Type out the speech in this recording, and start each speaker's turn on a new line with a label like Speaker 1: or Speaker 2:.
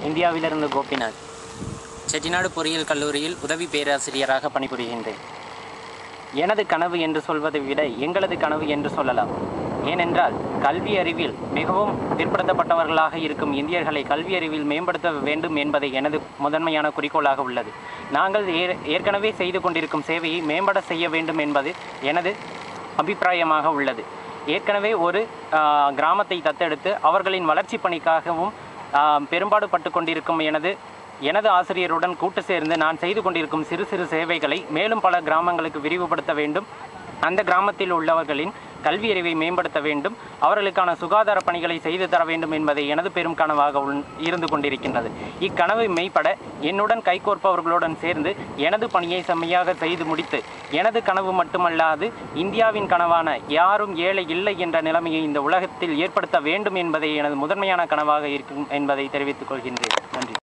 Speaker 1: இந்தியாவிலிருந்து கோபிநாத் செட்டிநாடு பொறியியல் கல்லூரியில் உதவி பேராசிரியராக பணிபுரிகின்றேன் எனது கனவு என்று சொல்வதை விட எங்களது கனவு என்று சொல்லலாம் ஏனென்றால் கல்வி அறிவில் மிகவும் பிற்படுத்தப்பட்டவர்களாக இருக்கும் இந்தியர்களை கல்வி அறிவில் மேம்படுத்த வேண்டும் என்பதை எனது முதன்மையான குறிக்கோளாக உள்ளது நாங்கள் ஏ- ஏற்கனவே செய்து கொண்டிருக்கும் சேவையை மேம்பட செய்ய வேண்டும் என்பது எனது அபிப்பிராயமாக உள்ளது ஏற்கனவே ஒரு ஆ, கிராமத்தை தத்தெடுத்து அவர்களின் வளர்ச்சி பணிக்காகவும் ஆ, பெரும்பாடு பட்டு கொண்டிருக்கும் எனது எனது ஆசிரியருடன் கூட்டு சேர்ந்து நான் செய்து கொண்டிருக்கும் சிறு சிறு சேவைகளை மேலும் பல கிராமங்களுக்கு விரிவுபடுத்த வேண்டும் அந்த கிராமத்தில் உள்ளவர்களின் கல்வி அறிவை மேம்படுத்த வேண்டும் அவர்களுக்கான சுகாதார பணிகளை செய்து தர வேண்டும் என்பதை எனது பெரும் கனவாக உள் இருந்து கொண்டிருக்கின்றது இக்கனவை மெய்ப்பட என்னுடன் கைகோர்ப்பவர்களுடன் சேர்ந்து எனது பணியை செம்மையாக செய்து முடித்து எனது கனவு மட்டுமல்லாது இந்தியாவின் கனவான யாரும் ஏழை இல்லை என்ற நிலைமையை இந்த உலகத்தில் ஏற்படுத்த வேண்டும் என்பதை எனது முதன்மையான கனவாக இருக்கும் என்பதை தெரிவித்துக் கொள்கின்றேன் நன்றி